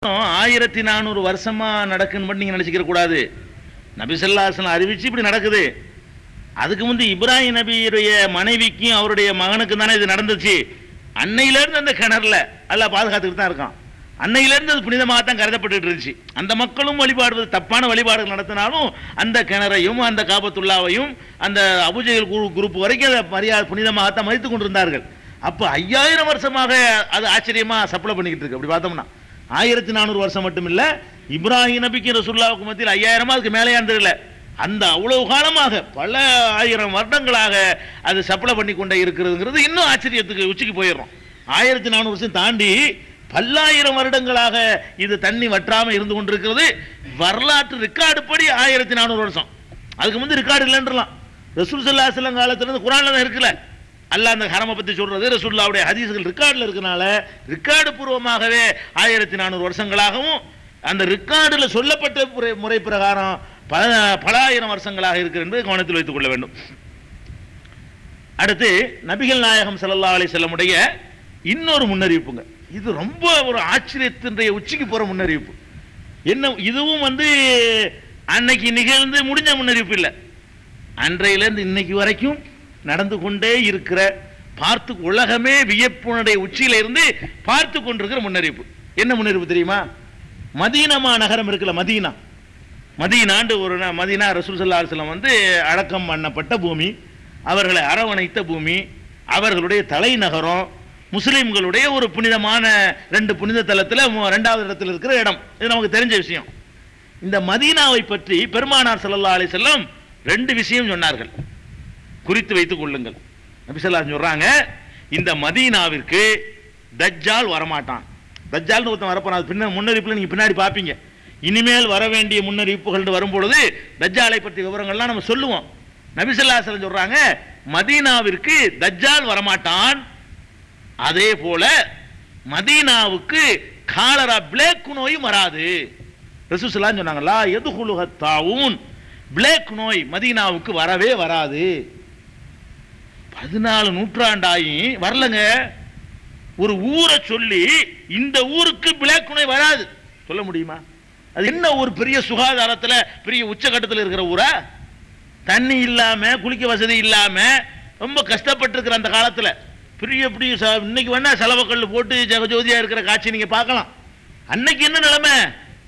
ஆயிரத்தி நானூறு வருஷமா நடக்குன்னு மட்டும் நீங்க நினைச்சுக்கிற கூடாது நபிசல்லாசன் அறிவிச்சு இப்படி நடக்குது அதுக்கு முந்தி இப்ராஹிம் நபியுடைய மனைவிக்கும் அவருடைய மகனுக்கும் தானே இது நடந்துச்சு அன்னையில இருந்து அந்த கிணறுல எல்லாம் பாதுகாத்துக்கிட்டு தான் இருக்கான் அன்னையில இருந்து அது புனிதமாக தான் கருதப்பட்டு இருந்துச்சு அந்த மக்களும் வழிபாடுவது தப்பான வழிபாடுகள் நடத்தினாலும் அந்த கிணறையும் அந்த காபத்துல்லாவையும் அந்த அபுஜெயல் குரூப் வரைக்கும் அதை மரியாதை புனிதமாகத்தான் மதித்து கொண்டிருந்தார்கள் அப்போ ஐயாயிரம் வருஷமாக அது ஆச்சரியமா சப்ளை பண்ணிக்கிட்டு இருக்கு அப்படி பார்த்தோம்னா ஆயிரத்தி நானூறு வருஷம் மட்டும் இல்ல இப்ராஹிம் நபிக்கு ரசுல்லாவுக்கு மத்தியில் ஐயாயிரமா அதுக்கு மேலே தெரியல அந்த அவ்வளவு காலமாக பல ஆயிரம் வருடங்களாக அது சப்ளை பண்ணி கொண்டே இருக்கிறதுங்கிறது இன்னும் ஆச்சரியத்துக்கு உச்சிக்கு போயிடுறோம் ஆயிரத்தி நானூறு வருஷம் தாண்டி பல்லாயிரம் வருடங்களாக இது தண்ணி வற்றாம இருந்து கொண்டிருக்கிறது வரலாற்று ரெக்கார்டு படி ஆயிரத்தி நானூறு வருஷம் அதுக்கு முந்தி ரெக்கார்டு இல்லைன்றலாம் ரசூல் சல்லா செல்லம் காலத்துல இருந்து குரான்ல தான் இருக்குல்ல அல்லாஹ் அந்த ஹரமை பத்தி சொல்றது ரசூல்லாவுடைய ஹதீஸ்கள் ரெக்கார்டில் இருக்கனால ரெக்கார்டு பூர்வமாகவே ஆயிரத்தி நானூறு வருஷங்களாகவும் அந்த ரெக்கார்டில் சொல்லப்பட்ட முறை முறை பிரகாரம் பல பல ஆயிரம் வருஷங்களாக இருக்கிறது என்பதை கவனத்தில் வைத்துக் கொள்ள வேண்டும் அடுத்து நபிகள் நாயகம் ஸல்லல்லாஹு அலைஹி செல்லமுடைய இன்னொரு முன்னறிவிப்புங்க இது ரொம்ப ஒரு ஆச்சரியத்தினுடைய உச்சிக்கு போற முன்னறிவிப்பு என்ன இதுவும் வந்து அன்னைக்கு நிகழ்ந்து முடிஞ்ச முன்னறிவிப்பு இல்லை அன்றையிலிருந்து இன்னைக்கு வரைக்கும் நடந்து கொண்டே இருக்கிற பார்த்து உலகமே வியப்புனுடைய உச்சியில இருந்து பார்த்து கொண்டிருக்கிற முன்னறிவிப்பு என்ன முன்னறிவிப்பு தெரியுமா மதீனமா நகரம் இருக்குல்ல மதீனா மதீனாண்டு ஒரு நா- மதீனா ரசூல் ஸல்லல்லாஹு அலைஹி வஸல்லம் வந்து அடக்கம் பண்ணப்பட்ட பூமி அவர்களை அரவணைத்த பூமி அவர்களுடைய தலைநகரம் முஸ்லிம்களுடைய ஒரு புனிதமான ரெண்டு புனித தலத்தில் ரெண்டாவது இடத்துல இருக்கிற இடம் இது நமக்கு தெரிஞ்ச விஷயம் இந்த மதீனாவை பற்றி பெருமானார் ஸல்லல்லாஹு அலைஹி வஸல்லம் ரெண்டு விஷயம் சொன்னார்கள் குறித்து வைத்துக் கொள்ளுங்கள் நபி ஸல்லல்லாஹு அலைஹி சொல்றாங்க இந்த மதீனாவிற்கு தஜ்ஜால் வரமாட்டான் தஜ்ஜால்னு ஒருத்தன் வரப்போறான் அது பின்ன முன்னறிவிப்புல நீங்க பின்னாடி பார்ப்பீங்க இனிமேல் வர வேண்டிய முன்னறிவிப்புகள் வரும்பொழுது தஜ்ஜாலை பற்றி விவரங்கள்லாம் நம்ம சொல்லுவோம் நபி ஸல்லல்லாஹு அலைஹி வஸல்லம் சொல்றாங்க மதீனாவிற்கு தஜ்ஜால் வரமாட்டான் அதே போல மதீனாவுக்கு காலரா பிளேக் நோயும் வராது ரசூசலாம் சொன்னாங்களா எது தாவூன் பிளேக் நோய் மதீனாவுக்கு வரவே வராது பதினாலு நூற்றாண்டாயி வரலங்க ஒரு ஊரை சொல்லி இந்த ஊருக்கு பிளேக் நோய் வராது சொல்ல முடியுமா அது என்ன ஒரு பெரிய சுகாதாரத்துல பெரிய உச்சகட்டத்தில் இருக்கிற ஊரா தண்ணி இல்லாம குளிக்க வசதி இல்லாம ரொம்ப கஷ்டப்பட்டு இருக்கிற அந்த காலத்துல பெரிய பெரிய ச- இன்னைக்கு வேணா செலவுக்கல் போட்டு ஜெகஜோதியா இருக்கிற காட்சி நீங்க பார்க்கலாம் அன்னைக்கு என்ன நிலைமை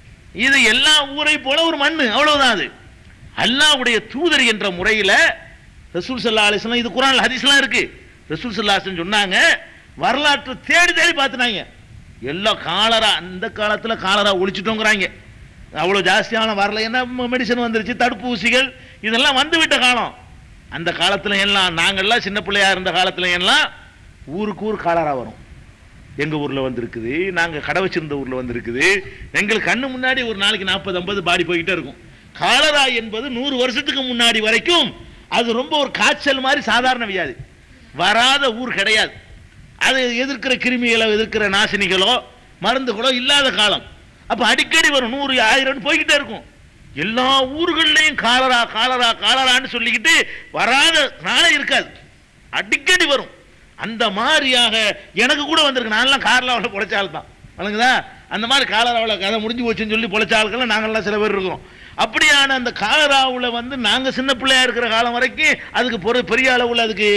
இது எல்லா ஊரை போல ஒரு மண்ணு அவ்வளவுதான் அது அல்லாஹ்வுடைய தூதர் என்ற முறையில ரசூல் ஸல்லல்லாஹு அலைஹி வஸல்லம் இது குர்ஆன்ல ஹதீஸ்லாம் இருக்கு ரசூல் ஸல்லல்லாஹு அலைஹி வஸல்லம் சொன்னாங்க வரலாற்று தேடி தேடி பார்த்துனாங்க எல்லா காலரா அந்த காலத்துல காலரா ஒழிச்சிட்டோங்கிறாங்க அவ்வளவு ஜாஸ்தியான வரல என்ன மெடிசன் வந்துருச்சு தடுப்பூசிகள் இதெல்லாம் வந்து விட்ட காலம் அந்த காலத்துல எல்லாம் நாங்கெல்லாம் சின்ன பிள்ளையா இருந்த காலத்துல எல்லாம் ஊருக்கு ஊர் காலரா வரும் எங்க ஊர்ல வந்திருக்குது நாங்க கடை வச்சிருந்த ஊர்ல வந்திருக்குது எங்களுக்கு கண்ணு முன்னாடி ஒரு நாளைக்கு நாற்பது ஐம்பது பாடி போய்கிட்டே இருக்கும் காலரா என்பது நூறு வருஷத்துக்கு முன்னாடி வரைக்கும் அது ரொம்ப ஒரு காய்ச்சல் மாதிரி சாதாரண வியாதி வராத ஊர் கிடையாது அது எதிர்க்கிற கிருமிகளோ எதிர்க்கிற நாசினிகளோ மருந்துகளோ இல்லாத காலம் அப்ப அடிக்கடி வரும் நூறு ஆயிரம் போய்கிட்டே இருக்கும் எல்லா ஊர்கள்லயும் காலரா காலரா காலரான்னு சொல்லிக்கிட்டு வராத நாளே இருக்காது அடிக்கடி வரும் அந்த மாதிரியாக எனக்கு கூட வந்திருக்கு நான்லாம் கார்லாவில் பொழைச்சால் தான் வழங்குதா அந்த மாதிரி காலராவில் கதை முடிஞ்சு போச்சுன்னு சொல்லி பொழைச்ச ஆட்கள் நாங்கள்லாம் சில பேர் இருக்கிறோம் அப்படியான அந்த காலராவில் வந்து நாங்கள் சின்ன பிள்ளையா இருக்கிற காலம் வரைக்கும் அதுக்கு பொறு பெரிய அளவில் அதுக்கு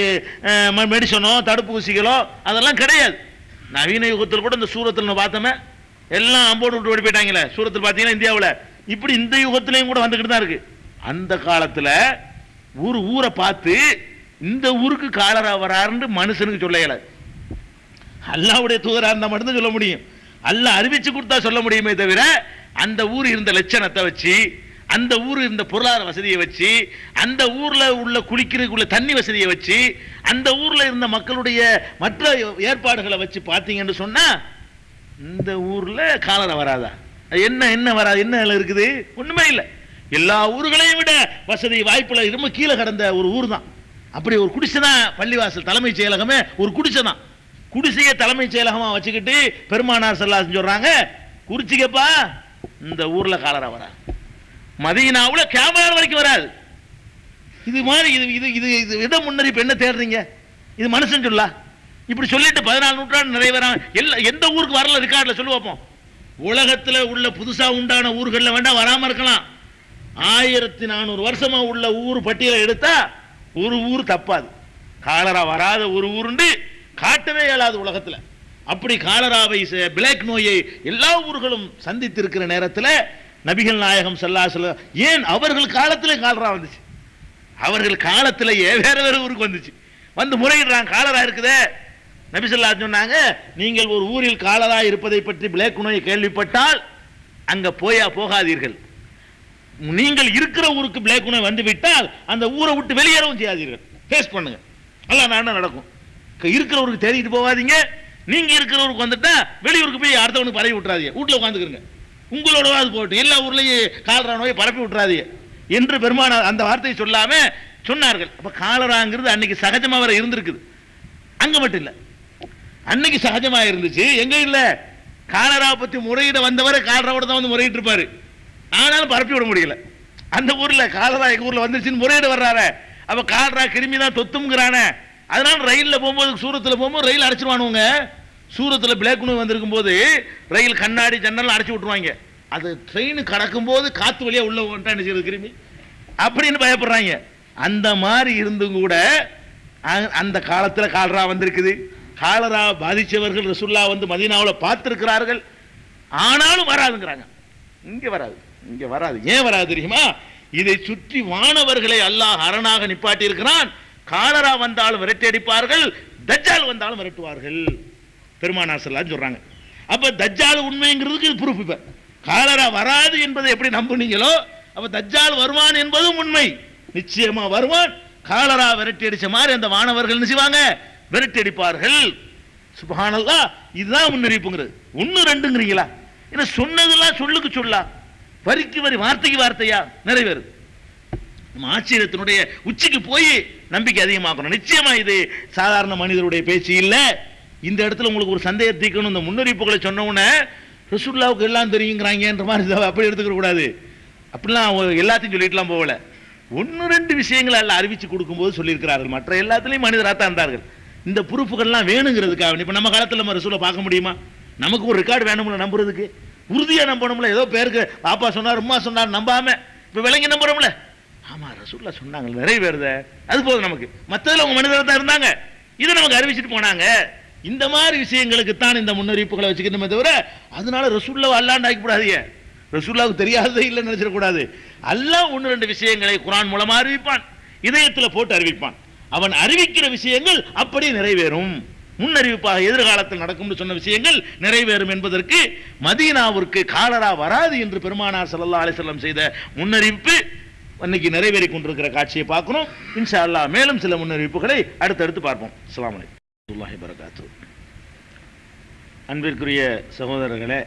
மெடிசனோ தடுப்பூசிகளோ அதெல்லாம் கிடையாது நவீன யுகத்தில் கூட இந்த சூரத்தில் நம்ம பார்த்தோமே எல்லாம் அம்போடு விட்டு ஓடி போயிட்டாங்களே சூரத்தில் பார்த்தீங்கன்னா இந்தியாவில் இப்படி இந்த யுகத்திலையும் கூட வந்துக்கிட்டு தான் இருக்கு அந்த காலத்தில் ஊர் ஊரை பார்த்து இந்த ஊருக்கு காலரா வராருன்னு மனுஷனுக்கு சொல்ல இயலாது அல்லாவுடைய தூதரா இருந்தா மட்டும்தான் சொல்ல முடியும் அல்லாஹ் அறிவிச்சு கொடுத்தா சொல்ல முடியுமே தவிர அந்த ஊர் இருந்த லட்சணத்தை வச்சு அந்த ஊர் இருந்த பொருளாதார வசதியை வச்சு அந்த ஊர்ல உள்ள குளிக்கிறதுக்குள்ள தண்ணி வசதியை வச்சு அந்த ஊர்ல இருந்த மக்களுடைய மற்ற ஏற்பாடுகளை வச்சு பார்த்தீங்கன்னு சொன்னா இந்த ஊர்ல காலரா வராதா அது என்ன என்ன வராது என்ன அதுல இருக்குது ஒண்ணுமே இல்லை எல்லா ஊர்களையும் விட வசதி வாய்ப்புல ரொம்ப கீழே கடந்த ஒரு ஊர் தான் அப்படி ஒரு குடிசை தான் பள்ளிவாசல் தலைமைச் செயலகமே ஒரு குடிசை தான் குடிசையை தலைமைச் செயலகமா வச்சுக்கிட்டு பெருமானார் செல்லாசன் சொல்றாங்க குறிச்சிக்கப்பா இந்த ஊர்ல காலரா வராது மதீனாவுல கேமரா வரைக்கும் வராது இது மாதிரி இது இது இது இது இட முன்னறிப்பு என்ன தேடுறீங்க இது மனுஷன் சொல்லா இப்படி சொல்லிட்டு பதினாலு நூற்றாண்டு நிறைவேறாம எல்லா எந்த ஊருக்கு வரல ரெக்கார்டில் சொல்லு பார்ப்போம் உலகத்துல உள்ள புதுசா உண்டான ஊர்கள்ல வேண்டாம் வராம இருக்கலாம் ஆயிரத்தி நானூறு வருஷமா உள்ள ஊர் பட்டியலை எடுத்தா ஒரு ஊர் தப்பாது காலரா வராத ஒரு ஊருண்டு காட்டவே இயலாது உலகத்துல அப்படி காலராவை ச- பிளாக் நோயை எல்லா ஊர்களும் சந்தித்திருக்கிற நேரத்துல நபிகள் நாயகம் ஸல்லல்லாஹு ஏன் அவர்கள் காலத்திலே காலரா வந்துச்சு அவர்கள் காலத்திலேயே வேற வேற ஊருக்கு வந்துச்சு வந்து முறையிடுறாங்க காலரா இருக்குதே நபிசல்லா சொன்னாங்க நீங்கள் ஒரு ஊரில் காலரா இருப்பதை பற்றி பிளேக் நோயை கேள்விப்பட்டால் அங்க போயா போகாதீர்கள் நீங்கள் இருக்கிற ஊருக்கு பிளேக் நோய் வந்து விட்டால் அந்த ஊரை விட்டு வெளியேறவும் செய்யாதீர்கள் ஃபேஸ் பண்ணுங்க எல்லாம் என்ன நடக்கும் க- இருக்கிற ஊருக்கு தேடிட்டு போகாதீங்க நீங்க இருக்கிற ஊருக்கு வந்துட்டா வெளியூருக்கு போய் அடுத்தவனுக்கு பரவி விட்டுறாதீங்க வீட்டுல உட்காந்துக்கிறங்க உங்களோட அது போட்டு எல்லா ஊர்லயும் காலரா நோயை பரப்பி விட்டுறாதீங்க என்று பெருமானார் அந்த வார்த்தையை சொல்லாம சொன்னார்கள் அப்ப காலராங்கிறது அன்னைக்கு சகஜமா வர இருந்திருக்குது அங்க மட்டும் இல்ல அன்னைக்கு சகஜமா இருந்துச்சு எங்க இல்ல காலரா பத்தி முறையிட வந்தவரை காலராவோட தான் வந்து முறையிட்டு இருப்பாரு ஆனாலும் பரப்பி விட முடியல அந்த ஊர்ல காலரா எங்க ஊர்ல வந்துருச்சுன்னு முறையிட வர்றாரு அப்ப காலரா கிருமி தான் தொத்துங்கிறானே அதனால ரயில்ல போகும்போது சூரத்துல போகும்போது ரயில் அடைச்சிருவானுங்க சூரத்துல பிளாக் நோய் வந்திருக்கும் போது ரயில் கண்ணாடி ஜன்னல் அடைச்சு விட்டுருவாங்க அது ட்ரெயின் கடக்கும் போது காத்து வழியா உள்ள வந்துட்டா என்ன செய்யறது கிருமி அப்படின்னு பயப்படுறாங்க அந்த மாதிரி இருந்தும் கூட அ- அந்த காலத்துல காலரா வந்திருக்குது காலரா பாதிச்சவர்கள் ரசுல்லா வந்து மதீனாவுல பார்த்திருக்கிறார்கள் ஆனாலும் வராதுங்கிறாங்க இங்க வராது இங்க வராது ஏன் வராது தெரியுமா இதை சுற்றி வானவர்களை அல்லாஹ் அரணாக நிப்பாட்டி இருக்கிறான் காலரா வந்தாலும் விரட்டி அடிப்பார்கள் தஜ்ஜால் வந்தாலும் விரட்டுவார்கள் பெருமானார் ஸல்லல்லாஹு சொல்றாங்க அப்ப தஜ்ஜால் உண்மைங்கிறதுக்கு இது ப்ரூஃப் இப்ப காலரா வராது என்பதை எப்படி நம்புனீங்களோ அப்ப தஜ்ஜால் வருவான் என்பதும் உண்மை நிச்சயமா வருவான் காலரா விரட்டி அடிச்ச மாதிரி அந்த வானவர்கள் என்ன செய்வாங்க விரட்டி அடிப்பார்கள் சுபஹானல்லாஹ் இதுதான் முன்னறிவிப்புங்கிறது ஒன்னு ரெண்டுங்கிறீங்களா என்ன சொன்னதெல்லாம் சொல்லுக்கு சொல்லா வரிக்கு வரி வார்த்தைக்கு வார்த்தையா நிறைவேறுது நம்ம ஆச்சரியத்தினுடைய உச்சிக்கு போய் நம்பிக்கை அதிகமாக்கணும் நிச்சயமா இது சாதாரண மனிதருடைய பேச்சு இல்ல இந்த இடத்துல உங்களுக்கு ஒரு சந்தேகம் தீர்க்கணும் இந்த முன்னறிவிப்புகளை சொன்ன உடனே ரசூல்லாவுக்கு எல்லாம் தெரியுங்கிறாங்கன்ற மாதிரி இதை அப்படி எடுத்துக்க கூடாது அப்படிலாம் அவங்க எல்லாத்தையும் சொல்லிட்டுலாம் போகல ஒன்று ரெண்டு விஷயங்களை எல்லாம் அறிவிச்சு கொடுக்கும்போது சொல்லியிருக்கிறார்கள் மற்ற எல்லாத்துலேயும் மனிதராக தான் இருந்தார்கள் இந்த ப்ரூஃபுகள்லாம் வேணுங்கிறதுக்காக இப்போ நம்ம காலத்தில் நம்ம ரசூலை பார்க்க முடியுமா நமக்கு ஒரு ரெக்கார்டு வேணும்ல நம்புறதுக்கு உறுதியாக நம்பணும்ல ஏதோ பேருக்கு பாப்பா சொன்னார் உம்மா சொன்னார் நம்பாம இப்போ விளங்கி நம்புறோம்ல ஆமா ரசூல்லா சொன்னாங்க நிறைவேறுத அது போதும் நமக்கு மற்றதுல அவங்க மனிதராக தான் இருந்தாங்க இதை நமக்கு அறிவிச்சிட்டு போனாங்க இந்த மாதிரி விஷயங்களுக்கு தான் இந்த முன்னறிவிப்புகளை வச்சுக்கணுமே தவிர அதனால ரசூல்லாவை அல்லாண்டு ஆக்கிக்கூடாதீங்க ரசூல்லாவுக்கு தெரியாததே இல்லைன்னு நினைச்சிடக்கூடாது அல்லாஹ் ஒன்று ரெண்டு விஷயங்களை குரான் மூலமா அறிவிப்பான் இதயத்துல போட்டு அறிவிப்பான் அவன் அறிவிக்கிற விஷயங்கள் அப்படியே நிறைவேறும் முன்னறிவிப்பாக எதிர்காலத்தில் நடக்கும்னு சொன்ன விஷயங்கள் நிறைவேறும் என்பதற்கு மதீனாவிற்கு காலரா வராது என்று பெருமானார் ஸல்லல்லாஹு அலைஹி வஸல்லம் செய்த முன்னறிவிப்பு இன்னைக்கு நிறைவேறி கொண்டிருக்கிற காட்சியை பார்க்கணும் இன்ஷா அல்லாஹ் மேலும் சில முன்னறிவிப்புகளை அடுத்தடுத்து பார்ப்போம் அஸ்ஸலாமு அலைக்கும் வரஹ்மத்துல்லாஹி வரகாத்து அன்பிற்குரிய சகோதரர்களே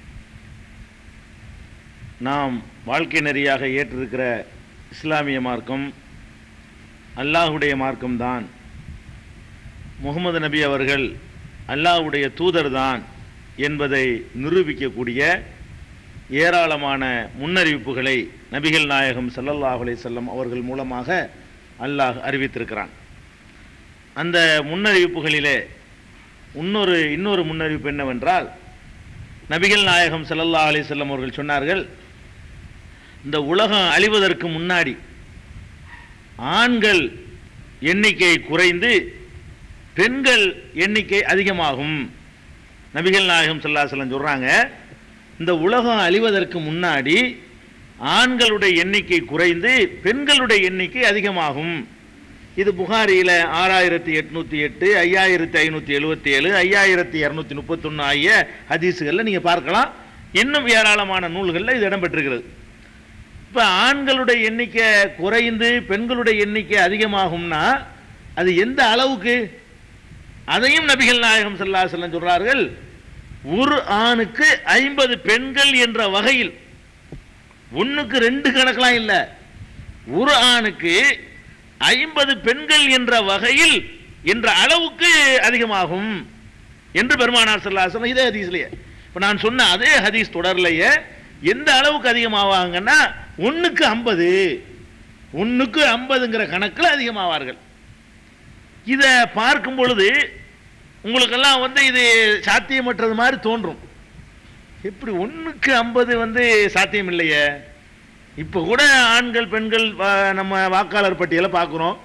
நாம் வாழ்க்கை நெறியாக ஏற்றிருக்கிற இஸ்லாமிய மார்க்கம் அல்லாஹுடைய மார்க்கம்தான் முகமது நபி அவர்கள் அல்லாஹ்வுடைய தூதர்தான் என்பதை நிரூபிக்கக்கூடிய ஏராளமான முன்னறிவிப்புகளை நபிகள் நாயகம் ஸல்லல்லாஹு அலைஹி வஸல்லம் அவர்கள் மூலமாக அல்லாஹ் அறிவித்திருக்கிறான் அந்த முன்னறிவிப்புகளிலே இன்னொரு இன்னொரு முன்னறிவிப்பு என்னவென்றால் நபிகள் நாயகம் ஸல்லல்லாஹு அலைஹி வஸல்லம் அவர்கள் சொன்னார்கள் இந்த உலகம் அழிவதற்கு முன்னாடி ஆண்கள் எண்ணிக்கை குறைந்து பெண்கள் எண்ணிக்கை அதிகமாகும் நபிகள் நாயகம் ஸல்லல்லாஹு அலைஹி வஸல்லம் சொல்றாங்க இந்த உலகம் அழிவதற்கு முன்னாடி ஆண்களுடைய எண்ணிக்கை குறைந்து பெண்களுடைய எண்ணிக்கை அதிகமாகும் இது புகாரியில ஆறாயிரத்தி எட்நூத்தி எட்டு ஐயாயிரத்தி ஐநூத்தி எழுபத்தி ஏழு ஐயாயிரத்தி இரநூத்தி முப்பத்தொன்னு ஆகிய ஹதீஸுகளில் நீங்க பார்க்கலாம் இன்னும் ஏராளமான நூல்களில் இது இடம்பெற்றிருக்கிறது இப்ப ஆண்களுடைய எண்ணிக்கை குறைந்து பெண்களுடைய எண்ணிக்கை அதிகமாகும்னா அது எந்த அளவுக்கு அதையும் நபிகள் நாயகம் ஸல்லல்லாஹு அலைஹி வஸல்லம் சொல்றார்கள் ஒரு ஆணுக்கு ஐம்பது பெண்கள் என்ற வகையில் ஒண்ணுக்கு ரெண்டு கணக்கெல்லாம் இல்ல ஒரு ஆணுக்கு ஐம்பது பெண்கள் என்ற வகையில் என்ற அளவுக்கு அதிகமாகும் என்று பெருமானார் ஸல்லல்லாஹு அலைஹி வஸல்லம் இதே ஹதீஸ்லயே இப்ப நான் சொன்ன அதே ஹதீஸ் தொடர்லயே எந்த அளவுக்கு அதிகமாவாங்கன்னா ஒண்ணுக்கு ஐம்பது ஒண்ணுக்கு ஐம்பதுங்கிற கணக்கில் அதிகமாவார்கள் இதை பார்க்கும் பொழுது உங்களுக்கெல்லாம் வந்து இது சாத்தியமற்றது மாதிரி தோன்றும் எப்படி ஒண்ணுக்கு ஐம்பது வந்து சாத்தியம் இல்லையே இப்போ கூட ஆண்கள் பெண்கள் வா- நம்ம வாக்காளர் பட்டியலை பார்க்குறோம்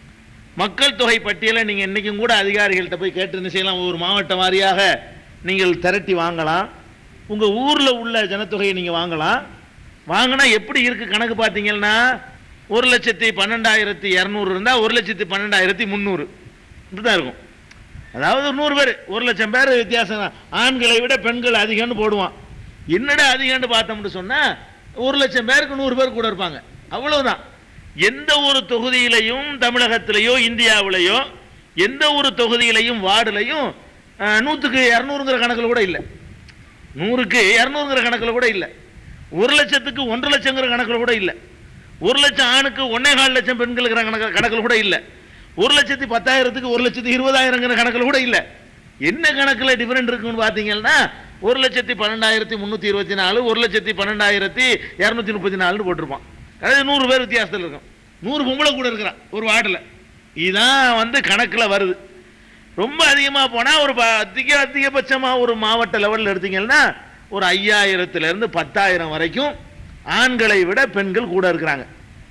மக்கள் தொகை பட்டியலை நீங்கள் இன்னைக்கும் கூட அதிகாரிகள்கிட்ட போய் கேட்டு என்ன செய்யலாம் ஒவ்வொரு மாவட்டம் வாரியாக நீங்கள் திரட்டி வாங்கலாம் உங்கள் ஊரில் உள்ள ஜனத்தொகையை நீங்கள் வாங்கலாம் வாங்கினா எப்படி இருக்கு கணக்கு பார்த்தீங்கன்னா ஒரு லட்சத்தி பன்னெண்டாயிரத்தி இரநூறு இருந்தால் ஒரு லட்சத்தி பன்னெண்டாயிரத்தி முந்நூறு இப்படிதான் இருக்கும் அதாவது ஒரு நூறு பேர் ஒரு லட்சம் பேர் வித்தியாசம் தான். ஆண்களை விட பெண்கள் அதிகம்னு போடுவான் என்னடா அதிகம்னு பார்த்தோம்னு சொன்னா ஒரு லட்சம் பேருக்கு நூறு பேர் கூட இருப்பாங்க அவ்வளவுதான் எந்த ஒரு தொகுதியிலையும் தமிழகத்திலேயோ இந்தியாவிலேயோ எந்த ஒரு தொகுதியிலையும் வார்டுலையும் அஹ், நூற்றுக்கு இரநூறுங்கிற கணக்கில் கூட இல்லை நூறுக்கு இரநூறுங்கிற கணக்கில் கூட இல்லை ஒரு லட்சத்துக்கு ஒன்றரை லட்சங்கிற கணக்கில் கூட இல்லை ஒரு லட்சம் ஆணுக்கு ஒன்னே கால் லட்சம் பெண்களுங்கிற கணக்கு கணக்கில் கூட இல்லை ஒரு லட்சத்தி பத்தாயிரத்துக்கு ஒரு லட்சத்தி இருபதாயிரங்கிற கணக்கில் கூட இல்லை என்ன கணக்கில் டிஃபரெண்ட் இருக்குன்னு பார்த்தீங்கன்னா ஒரு லட்சத்தி பன்னெண்டாயிரத்தி முந்நூற்றி இருபத்தி நாலு ஒரு லட்சத்தி பன்னெண்டாயிரத்தி இரநூத்தி முப்பத்தி நாலுன்னு போட்டிருப்பான் அதாவது நூறு பேர் வித்தியாசத்தில் இருக்கும் நூறு பொம்பளை கூட இருக்கிறான் ஒரு வார்டில் இதுதான் வந்து கணக்கில் வருது ரொம்ப அதிகமாக போனால் ஒரு ப- அதிக அதிகபட்சமாக ஒரு மாவட்ட லெவலில் எடுத்தீங்கன்னா ஒரு ஐயாயிரத்துலேருந்து பத்தாயிரம் வரைக்கும் ஆண்களை விட பெண்கள் கூட இருக்கிறாங்க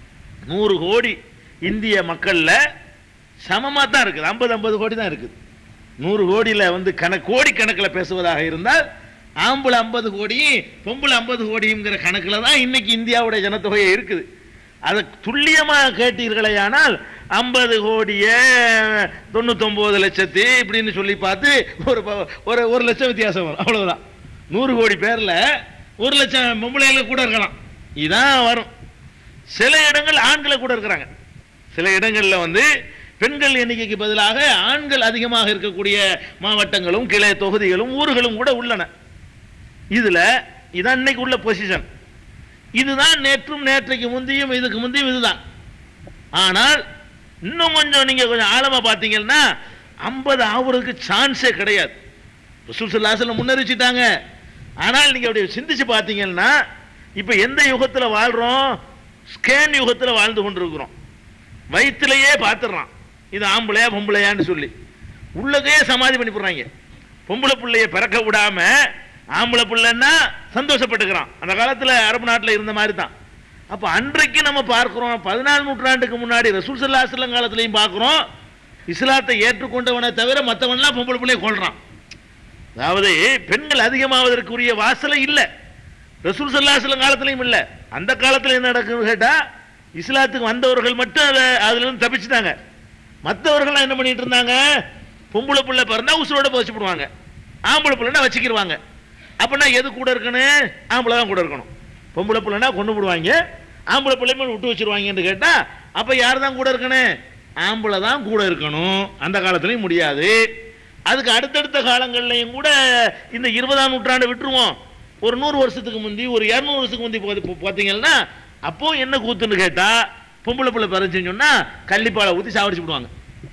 நூறு கோடி இந்திய மக்களில் சமமாக தான் இருக்குது ஐம்பது ஐம்பது கோடி தான் இருக்குது நூறு கோடியில் வந்து கண கோடி கணக்கில் பேசுவதாக இருந்தால் ஆம்பளை ஐம்பது கோடியும் பொம்பளை ஐம்பது கோடியுங்கிற கணக்கில் தான் இன்னைக்கு இந்தியாவுடைய ஜனத்தொகையே இருக்குது அதை துல்லியமாக கேட்டீர்களேயானால் ஐம்பது கோடியே தொண்ணூத்தொம்பது லட்சத்தி இப்படின்னு சொல்லி பார்த்து ஒரு ப- ஒரு ஒரு லட்சம் வித்தியாசம் வரும் அவ்வளவுதான் நூறு கோடி பேரில் ஒரு லட்சம் பொம்பளைகள் கூட இருக்கலாம் இதான் வரும் சில இடங்கள் ஆண்களை கூட இருக்கிறாங்க சில இடங்கள்ல வந்து பெண்கள் எண்ணிக்கைக்கு பதிலாக ஆண்கள் அதிகமாக இருக்கக்கூடிய மாவட்டங்களும் கிளை தொகுதிகளும் ஊர்களும் கூட உள்ளன இதுல இதான் இன்னைக்கு உள்ள பொசிஷன் இதுதான் நேற்றும் நேற்றைக்கு முந்தியும் இதுக்கு முந்தியும் இதுதான் ஆனால் இன்னும் கொஞ்சம் நீங்க கொஞ்சம் ஆழமா பார்த்தீங்கன்னா ஐம்பது ஆகுறதுக்கு சான்ஸே கிடையாது ரசூல் ஸல்லல்லாஹு முன்னறிவிச்சிட்டாங்க ஆனால் நீங்க அப்படி சிந்திச்சு பார்த்தீங்கன்னா இப்ப எந்த யுகத்துல வாழ்றோம் ஸ்கேன் யுகத்துல வாழ்ந்து கொண்டிருக்கிறோம் வயிற்றுலயே பார்த்துடுறான் இது ஆம்பளையா பொம்பளையான்னு சொல்லி உள்ளதே சமாதி பண்ணி போடுறாங்க பொம்பளை பிள்ளைய பிறக்க விடாம ஆம்பளை பிள்ளைன்னா சந்தோஷப்பட்டுக்கிறான் அந்த காலத்துல அரபு நாட்டுல இருந்த மாதிரி தான் அப்ப அன்றைக்கு நம்ம பார்க்கிறோம் பதினாலு நூற்றாண்டுக்கு முன்னாடி ரசூல் ஸல்லல்லாஹு அலைஹி வஸல்லம் காலத்திலையும் பார்க்கிறோம் இஸ்லாத்தை ஏற்றுக்கொண்டவனை தவிர மற்றவன்லாம் பொம்பளை பிள்ளைய கொள்றான் அதாவது பெண்கள் அதிகமாவதற்குரிய வாசலை இல்லை ரசூல் ஸல்லல்லாஹு அலைஹி வஸல்லம் காலத்திலையும் இல்லை அந்த காலத்துல என்ன நடக்குன்னு கேட்டா இஸ்லாத்துக்கு வந்தவர்கள் மட்டும் அதை அதுல இருந்து தப்பிச்சுட்டாங்க மற்றவர்கள் என்ன பண்ணிட்டு இருந்தாங்க பொம்பளை பிள்ளை பிறந்தா உசுரோட போச்சுப்படுவாங்க ஆம்பளை பிள்ளைனா வச்சுக்கிருவாங்க அப்படின்னா எது கூட இருக்கணும் ஆம்பளை தான் கூட இருக்கணும் பொம்பளை பிள்ளைனா கொண்டு விடுவாங்க ஆம்பளை பிள்ளை மேல விட்டு வச்சிருவாங்கன்னு கேட்டா அப்ப யார் தான் கூட இருக்கணும் ஆம்பளை தான் கூட இருக்கணும் அந்த காலத்துலயும் முடியாது அதுக்கு அடுத்தடுத்த காலங்கள்லையும் கூட இந்த இருபதாம் நூற்றாண்டு விட்டுருவோம் ஒரு நூறு வருஷத்துக்கு முந்தி ஒரு இரநூறு வருஷத்துக்கு முந்தி பாத்து- பா- பார்த்தீங்கன்னா அப்போ என்ன கூத்துன்னு கேட்டா பொம்பளை பிள்ளை பிறந்துச்சுன்னு சொன்னா கள்ளிப்பாலை ஊற்றி சாவடிச்சு விடுவாங்க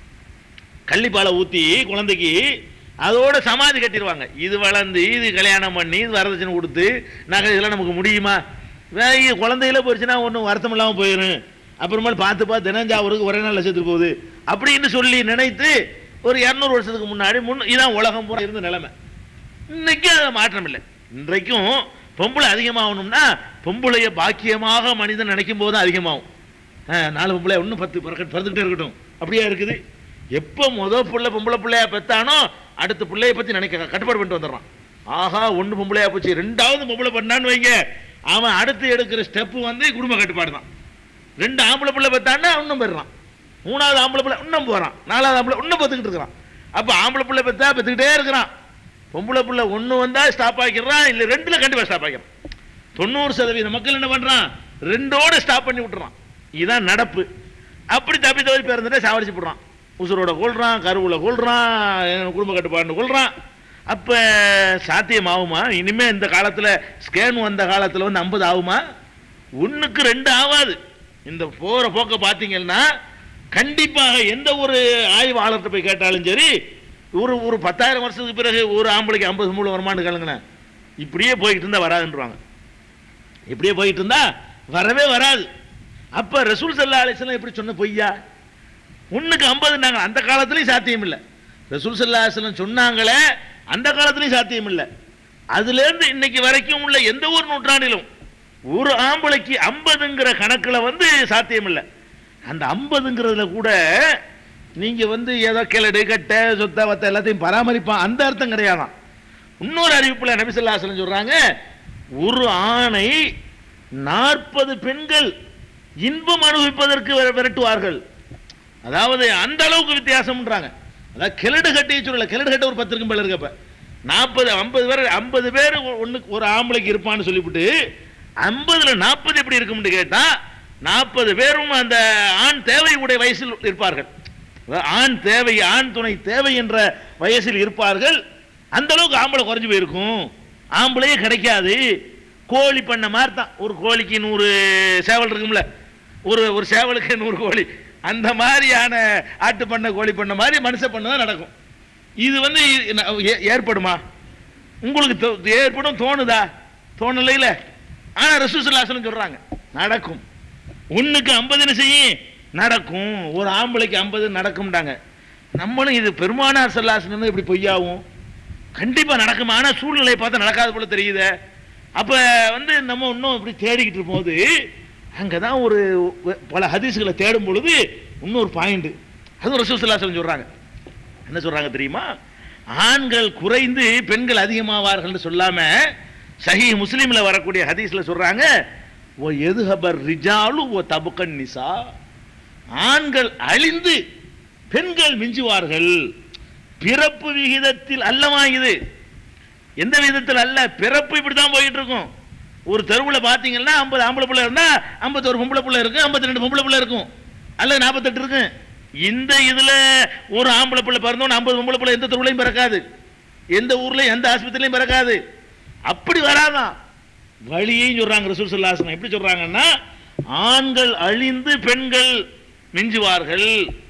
கள்ளிப்பாலை ஊற்றி குழந்தைக்கு அதோட சமாதி கட்டிடுவாங்க இது வளர்ந்து இது கல்யாணம் பண்ணி இது வரதட்சணை கொடுத்து நகை இதெல்லாம் நமக்கு முடியுமா வே- இது குழந்தையில போயிடுச்சுன்னா ஒன்றும் வருத்தம் இல்லாமல் போயிடும் அப்புறமேல் பார்த்து பார்த்து தினஞ்சாவருக்கு ஒரே நாள் லட்சத்துக்கு போகுது அப்படின்னு சொல்லி நினைத்து ஒரு இரநூறு வருஷத்துக்கு முன்னாடி முன் இதான் உலகம் பூரா இருந்த நிலைமை இன்னைக்கு அது மாற்றம் இல்லை இன்றைக்கும் பொம்பளை அதிகமாகணும்னா பொம்பளைய பாக்கியமாக மனிதன் நினைக்கும் போது தான் அதிகமாகும் ஆ, நாலு பொம்பளை இன்னும் பத்து பிறக்க பிறந்துகிட்டே இருக்கட்டும் அப்படியே இருக்குது எப்போ முத புள்ள பொம்பளை பிள்ளையா பெத்தானோ அடுத்த பிள்ளைய பத்தி நினைக்க கட்டுப்பாடு பண்ணிட்டு வந்துடுறான் ஆஹா ஒண்ணு பொம்பளையா போச்சு ரெண்டாவது பொம்பளை பண்ணான்னு வைங்க அவன் அடுத்து எடுக்கிற ஸ்டெப் வந்து குடும்ப கட்டுப்பாடு தான் ரெண்டு ஆம்பளை பிள்ளை பெத்தான்னா இன்னும் போயிடுறான் மூணாவது ஆம்பளை பிள்ளை இன்னும் போறான் நாலாவது ஆம்பளை இன்னும் பெத்துக்கிட்டு இருக்கிறான் அப்ப ஆம்பளை பிள்ளை பெத்தா பெத்துக்கிட்டே இருக்கிறான் பொம்பளை பிள்ளை ஒண்ணு வந்தா ஸ்டாப் ஆக்கிடுறான் இல்ல ரெண்டுல கண்டிப்பா ஸ்டாப் ஆக்கிடுறான் தொண்ணூறு சதவீத மக்கள் என்ன பண்றான் ரெண்டோட ஸ்டாப் பண்ணி விட்டுறான் இதுதான் நடப்பு அப்படி தப்பி தவறி பிறந்துட்டே சாவடிச்சு போடுறான் உசுரோட கொள்றான் கருவுல கொள்றான் குடும்ப கட்டுப்பாடுன்னு கொள்றான் அப்ப சாத்தியம் ஆகுமா இனிமே இந்த காலத்துல ஸ்கேன் வந்த காலத்துல வந்து ஐம்பது ஆகுமா ஒண்ணுக்கு ரெண்டு ஆகாது இந்த போற போக்க பாத்தீங்கன்னா கண்டிப்பாக எந்த ஒரு ஆய்வாளர்கிட்ட போய் கேட்டாலும் சரி ஒரு ஒரு பத்தாயிரம் வருஷத்துக்கு பிறகு ஒரு ஆம்பளைக்கு ஐம்பது மூணு வருமானு கேளுங்களேன் இப்படியே போய்கிட்டு இருந்தா வராதுன்றாங்க இப்படியே போயிட்டு இருந்தா வரவே வராது அப்ப ரசூல் சல்லா அலிஸ்லாம் எப்படி சொன்ன பொய்யா ஒண்ணுக்கு ஐம்பதுனாங்க அந்த காலத்துலயும் சாத்தியம் இல்லை ரசூல் சல்லா அலிஸ்லாம் சொன்னாங்களே அந்த காலத்துலயும் சாத்தியம் இல்லை அதுல இருந்து இன்னைக்கு வரைக்கும் உள்ள எந்த ஒரு நூற்றாண்டிலும் ஒரு ஆம்பளைக்கு ஐம்பதுங்கிற கணக்குல வந்து சாத்தியம் இல்லை அந்த ஐம்பதுங்கிறதுல கூட நீங்க வந்து ஏதோ கிளடு கட்ட சொத்த வத்த எல்லாத்தையும் பராமரிப்பான் அந்த அர்த்தம் கிடையாதான் இன்னொரு அறிவிப்புல நபிசல்லாசலம் சொல்றாங்க ஒரு ஆணை நாற்பது பெண்கள் இன்பம் அனுபவிப்பதற்கு விர- விரட்டுவார்கள் அதாவது அந்த அளவுக்கு வித்தியாசம்ன்றாங்க அதாவது கிளடு கட்டி சொல்லல கிளடு கட்ட ஒரு பத்து இருக்கும் போல இருக்கப்ப நாற்பது ஐம்பது பேர் ஐம்பது பேர் ஒண்ணுக்கு ஒரு ஆம்பளைக்கு இருப்பான்னு சொல்லிவிட்டு ஐம்பதுல நாற்பது எப்படி இருக்கும்னு கேட்டா நாற்பது பேரும் அந்த ஆண் தேவை உடைய வயசில் இருப்பார்கள் அதாவது ஆண் தேவை ஆண் துணை தேவை என்ற வயசில் இருப்பார்கள் அந்த அளவுக்கு ஆம்பளை குறைஞ்சு போயிருக்கும் ஆம்பளையே கிடைக்காது கோழி பண்ண மாதிரி தான் ஒரு கோழிக்கு நூறு சேவல் இருக்கும்ல ஒரு ஒரு சேவலுக்கு நூறு கோழி அந்த மாதிரியான ஆட்டு பண்ண கோழி பண்ண மாதிரி மனுஷ பண்ண தான் நடக்கும் இது வந்து ஏ- ஏற்படுமா உங்களுக்கு தோ- ஏற்படும் தோணுதா தோணல இல்ல ஆனா ரசூசல்லாசனம் சொல்றாங்க நடக்கும் ஒண்ணுக்கு ஐம்பதுன்னு செய்யும் நடக்கும் ஒரு ஆம்பளைக்கு ஐம்பது நடக்கும்டாங்க நம்மளும் இது பெருமானார் சல்லாசனம் இப்படி பொய்யாவும் கண்டிப்பா நடக்கும் ஆனா சூழ்நிலையை பார்த்தா நடக்காத போல தெரியுதே அப்ப வந்து நம்ம இன்னும் இப்படி தேடிக்கிட்டு இருக்கும்போது அங்கதான் ஒரு பல ஹதீஸ்களை தேடும் பொழுது இன்னொரு பாயிண்ட் அது ரசூசல்லாசனம் சொல்றாங்க என்ன சொல்றாங்க தெரியுமா ஆண்கள் குறைந்து பெண்கள் அதிகமாவார்கள் சொல்லாம சஹி முஸ்லீம்ல வரக்கூடிய ஹதீஸ்ல சொல்றாங்க ஓ எதுஹபர் ரிஜாலு ஓ தபுக்கன் நிசா ஆண்கள் அழிந்து பெண்கள் மிஞ்சுவார்கள் பிறப்பு விகிதத்தில் அல்லமா இது எந்த விதத்தில் அல்ல பிறப்பு இப்படி தான் போயிட்டு இருக்கும் ஒரு தெருவில் பார்த்தீங்கன்னா ஐம்பது ஆம்பளை பிள்ளை இருந்தா ஐம்பத்தொரு பொம்பளை பிள்ளை இருக்கும் ஐம்பத்தி ரெண்டு பொம்பளை பிள்ளை இருக்கும் அல்லது நாற்பத்தெட்டு இருக்கும் இந்த இதுல ஒரு ஆம்பளை பிள்ளை பிறந்தோன்னு ஐம்பது பொம்பளை பிள்ளை எந்த தெருவுலையும் பிறக்காது எந்த ஊர்லயும் எந்த ஆஸ்பத்திரிலையும் பிறக்காது அப்படி வராதான் வழியையும் சொல்றாங்க ரசூல் சல்லாசனம் எப்படி சொல்றாங்கன்னா ஆண்கள் அழிந்து பெண்கள் மிஞ்சுவார்கள்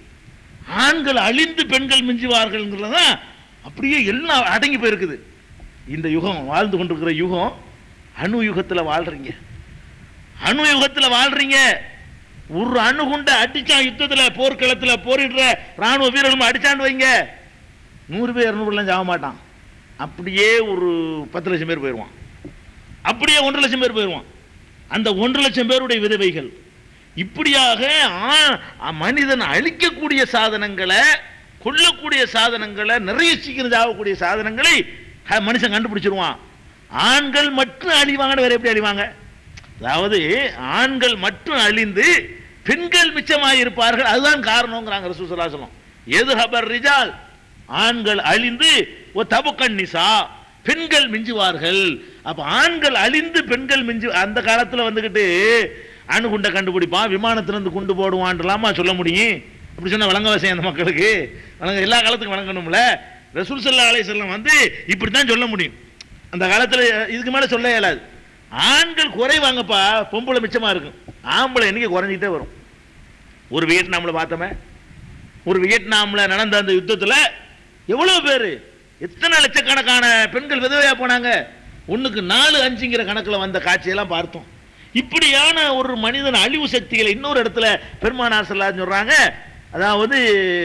ஆண்கள் அழிந்து பெண்கள் மிஞ்சுவார்கள்ங்கிறதான் அப்படியே எல்லாம் அடங்கி போயிருக்குது இந்த யுகம் வாழ்ந்து கொண்டிருக்கிற யுகம் அணு யுகத்துல வாழ்றீங்க அணு யுகத்துல வாழ்றீங்க ஒரு அணுகுண்ட அடிச்சான் யுத்தத்துல போர்க்களத்துல போரிடுற ராணுவ வீரர்களும் அடிச்சான்னு வைங்க நூறு பேர் இருநூறுலாம் சாக மாட்டான் அப்படியே ஒரு பத்து லட்சம் பேர் போயிடுவான் அப்படியே ஒன்றரை லட்சம் பேர் போயிடுவான் அந்த ஒன்றரை லட்சம் பேருடைய விதவைகள் இப்படியாக ஆ- மனிதன் அழிக்கக்கூடிய சாதனங்களை கொல்லக்கூடிய சாதனங்களை நிறைய சீக்கிரம் சாகக்கூடிய சாதனங்களை க- மனுஷன் கண்டுபிடிச்சிருவான் ஆண்கள் மட்டும் அழிவாங்கன்னு வேற எப்படி அழிவாங்க அதாவது ஆண்கள் மட்டும் அழிந்து பெண்கள் மிச்சமாக இருப்பார்கள் அதுதான் காரணங்கிறாங்க ரசூசலாசலம் எது ஹபர் ரிஜால் ஆண்கள் அழிந்து ஓ தபுக்கன் நிசா பெண்கள் மிஞ்சுவார்கள் அப்ப ஆண்கள் அழிந்து பெண்கள் மிஞ்சு அந்த காலத்துல வந்துகிட்டு அணுகுண்டை கண்டுபிடிப்பான் விமானத்துல இருந்து குண்டு போடுவான்லாமா சொல்ல முடியும் அப்படி சொன்னா வழங்க வசதி அந்த மக்களுக்கு வழங்க எல்லா காலத்துக்கும் வழங்கணும்ல ரசூல் சல்லா அலை செல்லம் வந்து இப்படித்தான் சொல்ல முடியும் அந்த காலத்துல இதுக்கு மேல சொல்ல இயலாது ஆண்கள் குறைவாங்கப்பா பொம்பளை மிச்சமா இருக்கும் ஆம்பளை எண்ணிக்கை குறைஞ்சிட்டே வரும் ஒரு வியட்நாம்ல பார்த்தோமே ஒரு வியட்நாம்ல நடந்த அந்த யுத்தத்துல எவ்வளவு பேரு எத்தனை லட்சக்கணக்கான பெண்கள் விதவையா போனாங்க ஒண்ணுக்கு நாலு அஞ்சுங்கிற கணக்குல வந்த காட்சியெல்லாம் பார்த்தோம் இப்படியான ஒரு மனிதன் அழிவு சக்திகளை இன்னொரு இடத்துல பெருமானார் ஸல்லல்லாஹு அலைஹி சொல்றாங்க அதாவது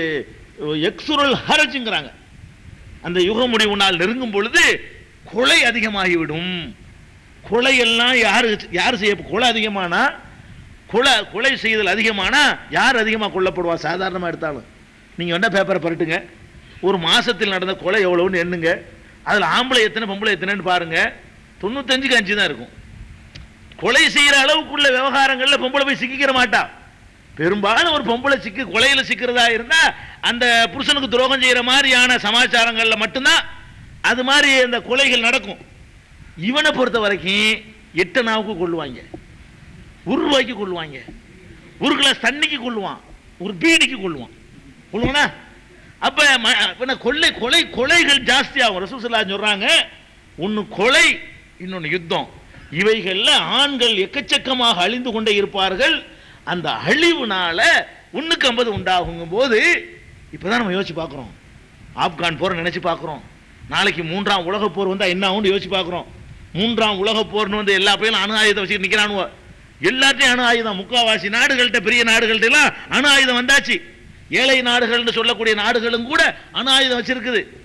எக்ஸுரல் ஹரஜுங்கிறாங்க அந்த யுக முடிவு நாள் நெருங்கும் பொழுது கொலை அதிகமாகிவிடும் கொலை எல்லாம் யாரு யார் செய்ய கொலை அதிகமானா கொலை கொலை செய்தல் அதிகமானா யார் அதிகமாக கொல்லப்படுவா சாதாரணமாக எடுத்தாலும் நீங்கள் வேணா பேப்பரை பரட்டுங்க ஒரு மாசத்தில் நடந்த கொலை எவ்வளவுன்னு எண்ணுங்க அதில் ஆம்பளை எத்தனை பொம்பளை எத்தனைன்னு பாருங்க தொண்ணூத்தஞ்சுக்கு அஞ்சு தான் இருக்கும் கொலை செய்யற அளவுக்குள்ள விவகாரங்கள்ல பொம்பளை போய் சிக்கிக்கிற மாட்டா பெரும்பாலும் ஒரு பொம்பளை சிக்கு கொலையில சிக்கிறதா இருந்தா அந்த புருஷனுக்கு துரோகம் செய்யற மாதிரியான சமாச்சாரங்கள்ல மட்டும்தான் அது மாதிரி அந்த கொலைகள் நடக்கும் இவனை பொறுத்த வரைக்கும் எட்டு நாவுக்கு கொள்ளுவாங்க ஒரு ரூபாய்க்கு கொள்ளுவாங்க ஒரு கிளாஸ் தண்ணிக்கு கொள்ளுவான் ஒரு பீடிக்கு கொள்ளுவான் கொள்ளுவானா அப்ப ம- அப்ப நான் கொள்ளை கொலை கொலைகள் ஜாஸ்தி ஆகும் ரசூசல்லா சொல்றாங்க ஒன்னு கொலை இன்னொன்னு யுத்தம் இவைகள்ல ஆண்கள் எக்கச்சக்கமாக அழிந்து கொண்டே இருப்பார்கள் அந்த அழிவுனால ஒண்ணுக்கு ஐம்பது உண்டாகுங்கும் போது இப்பதான் நம்ம யோசிச்சு பார்க்கிறோம் ஆப்கான் போர் நினைச்சு பார்க்கிறோம் நாளைக்கு மூன்றாம் உலக போர் வந்தா என்ன ஆகும்னு யோசிச்சு பார்க்கிறோம் மூன்றாம் உலக போர்னு வந்து எல்லா பேரும் அணு ஆயுதம் வச்சு நிக்கிறானுவ எல்லாத்தையும் அணு ஆயுதம் முக்காவாசி நாடுகள்கிட்ட பெரிய நாடுகள்ட்ட எல்லாம் அணு ஆயுதம் வந்தாச்சு ஏழை நாடுகள்னு சொல்லக்கூடிய நாடுகளும் கூட அணு ஆயுதம் வச்சிருக்குது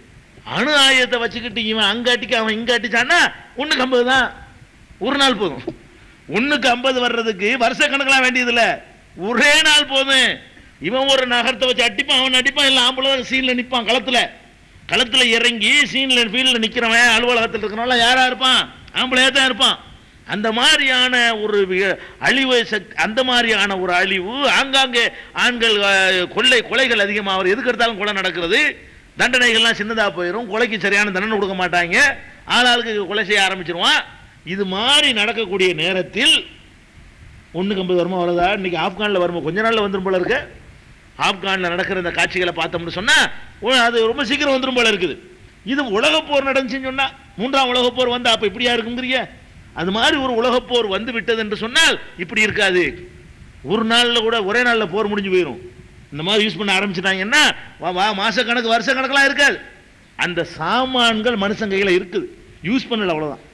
அணு ஆயுதத்தை வச்சுக்கிட்டு இவன் அங்க அடிக்க அவன் இங்க அடிச்சான்னா ஒண்ணுக்கு ஐம்பது தான் ஒரு நாள் போதும் ஒண்ணுக்கு ஐம்பது வர்றதுக்கு வருஷ கணக்கெல்லாம் வேண்டியதில்ல ஒரே நாள் போதும் இவன் ஒரு நகரத்தை வச்சு அடிப்பான் அவன் அடிப்பான் எல்லாம் ஆம்பளை சீன்ல நிப்பான் களத்துல களத்துல இறங்கி சீன்ல ஃபீல்ட்ல நிக்கிறவன் அலுவலகத்தில் இருக்கிறவன் யாரா இருப்பான் ஆம்பளையா தான் இருப்பான் அந்த மாதிரியான ஒரு வி- அழிவு சக்தி அந்த மாதிரியான ஒரு அழிவு ஆங்காங்கே ஆண்கள் அஹ், கொள்ளை கொலைகள் அதிகமாக எதுக்கு எடுத்தாலும் கொலை நடக்கிறது தண்டனைகள்லாம் சின்னதா போயிடும் கொலைக்கு சரியான தண்டனை கொடுக்க மாட்டாங்க ஆளாளுக்கு கொலை செய்ய ஆரம்பிச்சிருவான் இது மாதிரி நடக்கக்கூடிய நேரத்தில் ஒண்ணுக்கு ஐம்பது வருமா வருதா இன்னைக்கு ஆப்கானில் வருமா கொஞ்ச நாள்ல வந்துரும் போல இருக்கு ஆப்கானில் நடக்கிற இந்த காட்சிகளை பார்த்தோம்னு சொன்னா ஓ, அது ரொம்ப சீக்கிரம் வந்துரும் போல இருக்குது இது உலகப் போர் நடந்துச்சுன்னு சொன்னா மூன்றாம் உலகப் போர் வந்தா அப்ப இப்படியா இருக்குங்கிறீங்க அது மாதிரி ஒரு உலகப் போர் வந்து விட்டது என்று சொன்னால் இப்படி இருக்காது ஒரு நாள்ல கூட ஒரே நாள்ல போர் முடிஞ்சு போயிடும் இந்த மாதிரி யூஸ் பண்ண ஆரம்பிச்சிட்டாங்கன்னா வா- வா மாச கணக்கு வருஷ கணக்கெல்லாம் இருக்காது அந்த சாமான்கள் மனுஷன் கையில இருக்குது யூஸ் பண்ணல அவ்வளவுதான்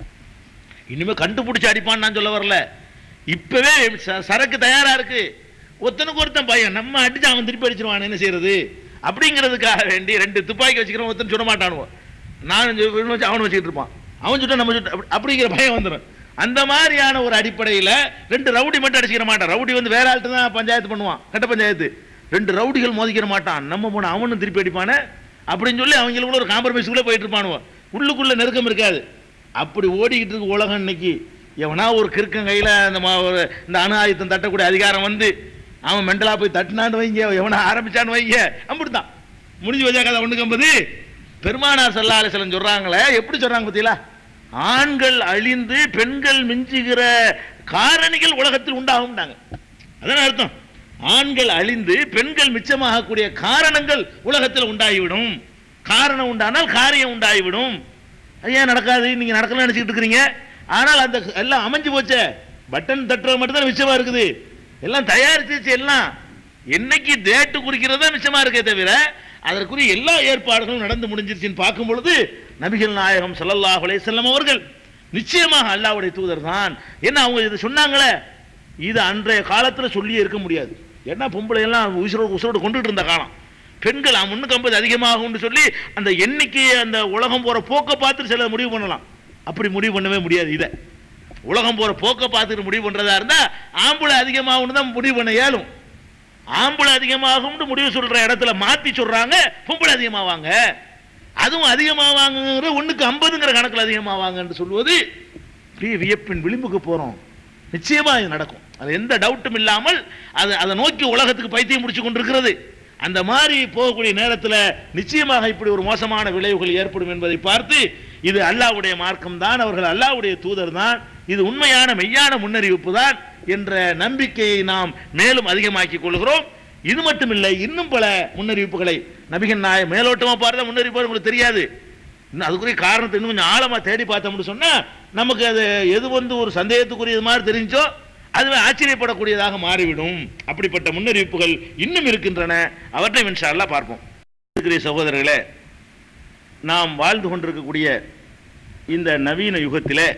இனிமே கண்டுபிடிச்சு அடிப்பான்னு நான் சொல்ல வரல இப்பவே ச- சரக்கு தயாரா இருக்கு ஒருத்தனுக்கு ஒருத்தன் பையன் நம்ம அடிச்சு அவன் திருப்பி அடிச்சிருவான் என்ன செய்யறது அப்படிங்கிறதுக்காக வேண்டி ரெண்டு துப்பாக்கி வச்சுக்கிறவன் ஒருத்தன் சுட மாட்டானுவோ நான் இவன் வச்சு அவன் வச்சுக்கிட்டு இருப்பான் அவன் சுட்டா நம்ம சுட்ட அப்படி- அப்படிங்கிற பயம் வந்துடும் அந்த மாதிரியான ஒரு அடிப்படையில் ரெண்டு ரவுடி மட்டும் அடிச்சுக்கிற மாட்டான் ரவுடி வந்து வேற ஆள்கிட்ட தான் பஞ்சாயத்து பண்ணுவான் கட்ட பஞ்சாயத்து ரெண்டு ரவுடிகள் மோதிக்கிற மாட்டான் நம்ம போன அவனும் திருப்பி அடிப்பானே அப்படின்னு சொல்லி அவங்களுக்குள்ள ஒரு காம்ப்ரமைஸுக்குள்ளே போயிட்டு இருப்பானுவோ உள்ளுக்குள்ள நெருக்கம் இருக்காது அப்படி ஓடிக்கிட்டு இருக்கு உலகம் இன்னைக்கு எவனா ஒரு கிறுக்கன் கையில அந்த மா- ஒரு இந்த அணு ஆயுதம் தட்டக்கூடிய அதிகாரம் வந்து அவன் மெண்டலா போய் தட்டினான்னு வைங்க எவனா ஆரம்பிச்சான்னு வைங்க அப்படித்தான் முடிஞ்சு வச்சா கதை ஒண்ணுக்கு ஐம்பது பெருமானார் சல்லா அலிஸ்லம் சொல்றாங்களே எப்படி சொல்றாங்க பத்தியில ஆண்கள் அழிந்து பெண்கள் மிஞ்சுகிற காரணிகள் உலகத்தில் உண்டாகும்னாங்க அதான் அர்த்தம் ஆண்கள் அழிந்து பெண்கள் மிச்சமாகக்கூடிய காரணங்கள் உலகத்தில் உண்டாகிவிடும் காரணம் உண்டானால் காரியம் உண்டாகிவிடும் அது ஏன் நடக்காது நீங்க நடக்கல நினைச்சிட்டு இருக்கிறீங்க ஆனால் அந்த எல்லாம் அமைஞ்சு போச்சே பட்டன் தட்டுறது மட்டும் தான் மிச்சமா இருக்குது எல்லாம் தயாரிச்சிச்சு எல்லாம் என்னைக்கு டேட்டு குறிக்கிறது தான் மிச்சமா இருக்கே தவிர அதற்குரிய எல்லா ஏற்பாடுகளும் நடந்து முடிஞ்சிருச்சுன்னு பார்க்கும் பொழுது நபிகள் நாயகம் ஸல்லல்லாஹு அலைஹி வஸல்லம் அவர்கள் நிச்சயமாக அல்லாஹ்வுடைய தூதர் தான் என்ன அவங்க இது சொன்னாங்களே இது அன்றைய காலத்துல சொல்லியே இருக்க முடியாது ஏன்னா பொம்பளை எல்லாம் உசுரோடு உசுரோடு கொண்டுட்டு இருந்த காலம் பெண்கள் முன்னுக்கு ஐம்பது அதிகமாகும்னு சொல்லி அந்த எண்ணிக்கையை அந்த உலகம் போற போக்க பார்த்து சில முடிவு பண்ணலாம் அப்படி முடிவு பண்ணவே முடியாது இதை உலகம் போற போக்க பார்த்துட்டு முடிவு பண்றதா இருந்தா ஆம்பளை அதிகமாகும்னு தான் முடிவு பண்ண இயலும் ஆம்பளை அதிகமாகும்னு முடிவு சொல்ற இடத்துல மாத்தி சொல்றாங்க பொம்பளை அதிகமாவாங்க அதுவும் அதிகமாவாங்கிற ஒண்ணுக்கு ஐம்பதுங்கிற கணக்குல அதிகமாவாங்கன்னு சொல்லுவது பெரிய வியப்பின் விளிம்புக்கு போறோம் நிச்சயமா இது நடக்கும் அது எந்த டவுட்டும் இல்லாமல் அது அதை நோக்கி உலகத்துக்கு பைத்தியம் முடிச்சு கொண்டிருக்கிறது அந்த மாதிரி போகக்கூடிய நேரத்தில் நிச்சயமாக இப்படி ஒரு மோசமான விளைவுகள் ஏற்படும் என்பதை பார்த்து இது அல்லாஹ்வுடைய மார்க்கம் தான் அவர்கள் அல்லாஹ்வுடைய தூதர் தான் இது உண்மையான மெய்யான முன்னறிவிப்பு தான் என்ற நம்பிக்கையை நாம் மேலும் அதிகமாக்கிக் கொள்கிறோம் இது மட்டும் இல்லை இன்னும் பல முன்னறிவிப்புகளை நபிகள் நாய மேலோட்டமா பார்த்தா முன்னறிவிப்பு உங்களுக்கு தெரியாது இன்னும் அதுக்குரிய காரணத்தை இன்னும் கொஞ்சம் ஆழமா தேடி பார்த்தோம்னு சொன்னா நமக்கு அது எது வந்து ஒரு சந்தேகத்துக்குரியது மாதிரி தெரிஞ்சோ அதுவே ஆச்சரியப்படக்கூடியதாக மாறிவிடும் அப்படிப்பட்ட முன்னறிவிப்புகள் இன்னும் இருக்கின்றன அவற்றை இன்ஷா அல்லாஹ் பார்ப்போம் இருக்கிற சகோதரர்களே நாம் வாழ்ந்து கொண்டிருக்கக்கூடிய இந்த நவீன யுகத்திலே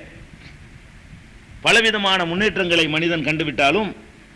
பலவிதமான முன்னேற்றங்களை மனிதன் கண்டுவிட்டாலும்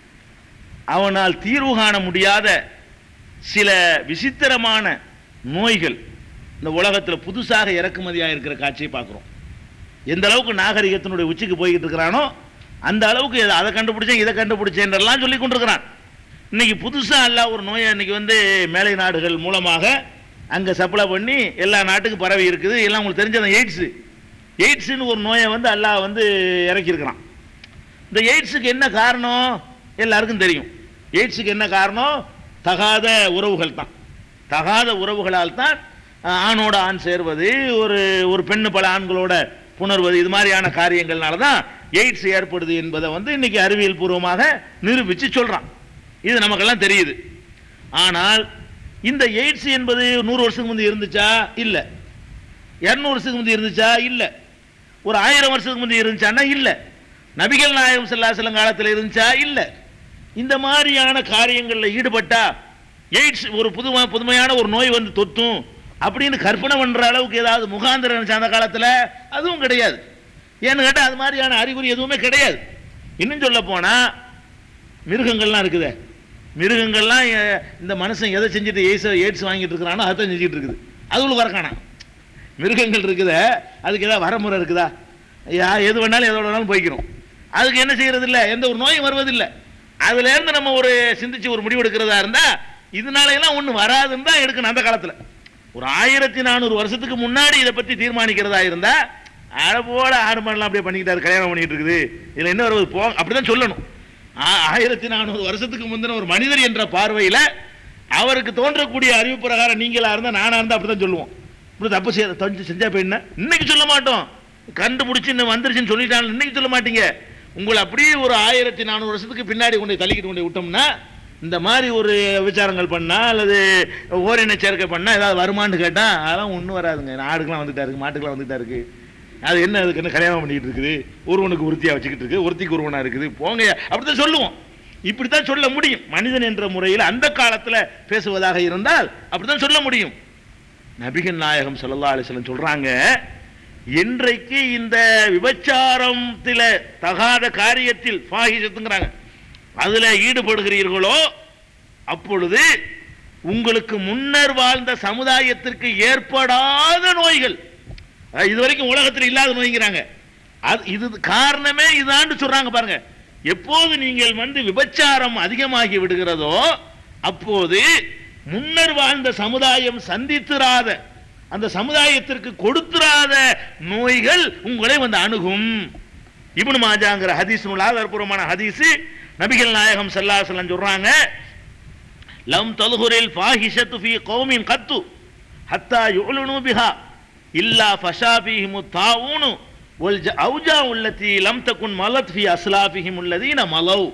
அவனால் தீர்வு காண முடியாத சில விசித்திரமான நோய்கள் இந்த உலகத்தில் புதுசாக இறக்குமதியாக இருக்கிற காட்சியை பார்க்குறோம் எந்த அளவுக்கு நாகரிகத்தினுடைய உச்சிக்கு போய்கிட்டு இருக்கிறானோ அந்த அளவுக்கு இதை- அதை கண்டுபிடிச்சேன் இதை கண்டுபிடிச்சேன்றெல்லாம் சொல்லி கொண்டிருக்கிறான் இன்னைக்கு புதுசாக எல்லாம் ஒரு நோயை இன்னைக்கு வந்து மேலை நாடுகள் மூலமாக அங்கே சப்ளை பண்ணி எல்லா நாட்டுக்கும் பரவி இருக்குது எல்லாம் உங்களுக்கு தெரிஞ்சது எய்ட்ஸு எய்ட்ஸ்னு ஒரு நோயை வந்து அல்லாஹ் வந்து இறக்கியிருக்கிறான் இந்த எய்ட்ஸுக்கு என்ன காரணம் எல்லாருக்கும் தெரியும் எய்ட்ஸுக்கு என்ன காரணம் தகாத உறவுகள் தான் தகாத உறவுகளால் தான் அஹ், ஆணோட ஆண் சேர்வது ஒரு ஒரு பெண்ணு பல ஆண்களோட புணர்வது இது மாதிரியான காரியங்கள்னால தான் எய்ட்ஸ் ஏற்படுது என்பதை வந்து இன்னைக்கு அறிவியல் பூர்வமாக நிரூபித்து சொல்றான் இது நமக்கெல்லாம் தெரியுது ஆனால் இந்த எய்ட்ஸ் என்பது நூறு வருஷத்துக்கு முந்தைய இருந்துச்சா இல்லை இரநூறு வருஷத்துக்கு முந்தைய இருந்துச்சா இல்லை ஒரு ஆயிரம் வருஷத்துக்கு முந்தைய இருந்துச்சான்னா இல்லை நபிகள் நாயகம் செல்லாசலம் காலத்தில் இருந்துச்சா இல்லை இந்த மாதிரியான காரியங்களில் ஈடுபட்டா எய்ட்ஸ் ஒரு புதுமை புதுமையான ஒரு நோய் வந்து தொத்தும் அப்படின்னு கற்பனை பண்ற அளவுக்கு ஏதாவது முகாந்திரம் இருந்துச்சா அந்த காலத்தில் அதுவும் கிடையாது ஏன்னு கேட்டால் அது மாதிரியான அறிகுறி எதுவுமே கிடையாது இன்னும் சொல்ல போனா மிருகங்கள்லாம் இருக்குதே மிருகங்கள்லாம் எ- இந்த மனுஷன் எதை செஞ்சுட்டு எய்ட்ஸ் எய்ட்ஸ் வாங்கிட்டு இருக்கிறானோ அதை செஞ்சுட்டு இருக்குது அதுகளுக்கு வரக்கானா மிருகங்கள் இருக்குதே அதுக்கு ஏதாவது வரமுறை இருக்குதா யா எது வேணாலும் எதோட வேணாலும் போய்க்கிறோம் அதுக்கு என்ன செய்யறது இல்ல எந்த ஒரு நோயும் வருவதில்லை அதுல இருந்து நம்ம ஒரு சிந்திச்சு ஒரு முடிவு எடுக்கிறதா இருந்தா இதனால எல்லாம் ஒண்ணு வராதுன்னு தான் எடுக்கணும் அந்த காலத்துல ஒரு ஆயிரத்தி நானூறு வருஷத்துக்கு முன்னாடி இதை பத்தி தீர்மானிக்கிறதா இருந்தா அட போல ஆடு மாடலாம் அப்படியே பண்ணிக்கிட்டாரு கல்யாணம் பண்ணிட்டு இருக்குது இதுல என்ன வருவது போ அப்படிதான் சொல்லணும் ஆ- ஆயிரத்தி நானூறு வருஷத்துக்கு முந்தின ஒரு மனிதர் என்ற பார்வையில அவருக்கு தோன்றக்கூடிய அறிவு பிரகாரம் நீங்களா இருந்தா நானா இருந்தா அப்படிதான் சொல்லுவோம் இப்படி தப்பு செய்ய தஞ்சு செஞ்சா போய் என்ன இன்னைக்கு சொல்ல மாட்டோம் கண்டுபிடிச்சு இன்னும் வந்துருச்சுன்னு சொல்லிட்டாங்க இன்னைக்கு சொல்ல மாட்டீங்க உங்களை அப்படியே ஒரு ஆயிரத்தி நானூறு வருஷத்துக்கு பின்னாடி கொண்டு போய் தள்ளிக்கிட்டு கொண்டு போய் விட்டோம்னா இந்த மாதிரி ஒரு விசாரங்கள் பண்ணா அல்லது ஓரின சேர்க்கை பண்ணா ஏதாவது வருமானு கேட்டா அதெல்லாம் ஒன்றும் வராதுங்க ஆடுக்கெல்லாம் வந்துட்டா இருக்கு மாட்டுக்கெல்லாம் வந்துட்டா இருக்கு அது என்ன அதுக்கு என்ன கல்யாணம் பண்ணிட்டு இருக்குது ஒருவனுக்கு ஒருத்தியா வச்சுக்கிட்டு இருக்கு ஒருத்திக்கு ஒருவனா இருக்குது போங்க அப்படித்தான் சொல்லுவோம் இப்படித்தான் சொல்ல முடியும் மனிதன் என்ற முறையில் அந்த காலத்துல பேசுவதாக இருந்தால் அப்படித்தான் சொல்ல முடியும் நபிகள் நாயகம் ஸல்லல்லாஹு அலைஹி வஸல்லம் சொல்றாங்க என்றைக்கு இந்த விபச்சாரத்தில தகாத காரியத்தில் ஃபாஹிஷத்துங்கிறாங்க அதுல ஈடுபடுகிறீர்களோ அப்பொழுது உங்களுக்கு முன்னர் வாழ்ந்த சமுதாயத்திற்கு ஏற்படாத நோய்கள் அஹ் இதுவரைக்கும் உலகத்தில் இல்லாத நோய்ங்கிறாங்க அது இது காரணமே இதான்னு சொல்றாங்க பாருங்க எப்போது நீங்கள் வந்து விபச்சாரம் அதிகமாகி விடுகிறதோ அப்போது முன்னர் வாழ்ந்த சமுதாயம் சந்தித்திராத அந்த சமுதாயத்திற்கு கொடுத்திராத நோய்கள் உங்களை வந்து அணுகும் இப்னு மாஜாங்கிற ஹதீஸ் நூல் ஆதாரபூர்வமான ஹதீஸ் நபிகள் நாயகம் ஸல்லல்லாஹு அலைஹி வஸல்லம் சொல்றாங்க லம் தல்ஹுரில் ஃபாஹிஷத்து ஃபீ கௌமின் கத்து ஹத்தா யுலனு பிஹா இல்லா ஃபஷா ஃபீஹிமு தாவூனு வல் ஜ- அவுஜா உள்ளதி லம் தகுன் மலத் ஃபீ அஸ்லாஃபிஹிம் உள்ளதீன மலவ்